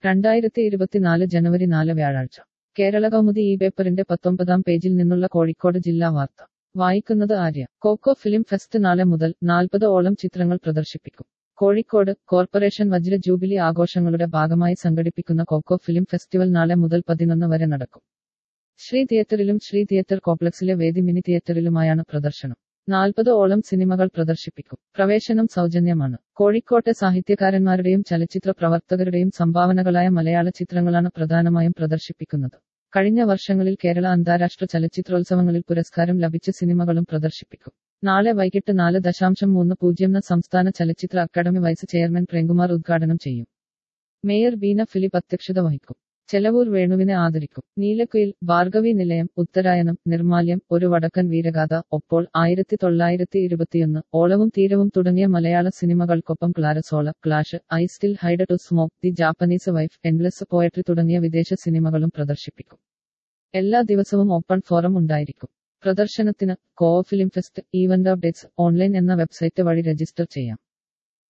രണ്ടായിരത്തി ഇരുപത്തിനാല് ജനുവരി നാല് വ്യാഴാഴ്ച കേരള കൗമുദി ഈ പേപ്പറിന്റെ പത്തൊമ്പതാം പേജിൽ നിന്നുള്ള കോഴിക്കോട് ജില്ലാ വാർത്ത വായിക്കുന്നത് ആര്യ കോക്കോ ഫിലിം ഫെസ്റ്റ് നാളെ മുതൽ നാൽപ്പത് ഓളം ചിത്രങ്ങൾ പ്രദർശിപ്പിക്കും കോഴിക്കോട് കോർപ്പറേഷൻ വജ്ര ജൂബിലി ആഘോഷങ്ങളുടെ ഭാഗമായി സംഘടിപ്പിക്കുന്ന കോക്കോ ഫിലിം ഫെസ്റ്റിവൽ നാളെ മുതൽ പതിനൊന്ന് വരെ നടക്കും ശ്രീ തിയേറ്ററിലും ശ്രീ തിയേറ്റർ കോംപ്ലക്സിലെ വേദി മിനി തിയേറ്ററിലുമായാണ് പ്രദർശനം നാൽപ്പത് ഓളം സിനിമകൾ പ്രദർശിപ്പിക്കും പ്രവേശനം സൗജന്യമാണ് കോഴിക്കോട്ടെ സാഹിത്യകാരന്മാരുടെയും ചലച്ചിത്ര പ്രവർത്തകരുടെയും സംഭാവനകളായ മലയാള ചിത്രങ്ങളാണ് പ്രധാനമായും പ്രദർശിപ്പിക്കുന്നത് കഴിഞ്ഞ വർഷങ്ങളിൽ കേരള അന്താരാഷ്ട്ര ചലച്ചിത്രോത്സവങ്ങളിൽ പുരസ്കാരം ലഭിച്ച സിനിമകളും പ്രദർശിപ്പിക്കും നാളെ വൈകിട്ട് നാല് ദശാംശം മൂന്ന് പൂജ്യം സംസ്ഥാന ചലച്ചിത്ര അക്കാദമി വൈസ് ചെയർമാൻ പ്രേംകുമാർ ഉദ്ഘാടനം ചെയ്യും മേയർ ബീന ഫിലിപ്പ് അധ്യക്ഷത വഹിക്കും ചെലവൂർ വേണുവിനെ ആദരിക്കും നീലക്കുയിൽ ഭാർഗവി നിലയം ഉത്തരായനം നിർമാല്യം ഒരു വടക്കൻ വീരഗാഥ ഒപ്പോൾ ആയിരത്തി തൊള്ളായിരത്തി ഇരുപത്തിയൊന്ന് ഓളവും തീരവും തുടങ്ങിയ മലയാള സിനിമകൾക്കൊപ്പം Clara Sola clash I still hide to smoke the Japanese wife endless poetry തുടങ്ങിയ വിദേശ സിനിമകളും പ്രദർശിപ്പിക്കും എല്ലാ ദിവസവും ഓപ്പൺ ഫോറം ഉണ്ടായിരിക്കും പ്രദർശനത്തിന് കോ film fest event updates online എന്ന വെബ്സൈറ്റ് വഴി രജിസ്റ്റർ ചെയ്യാം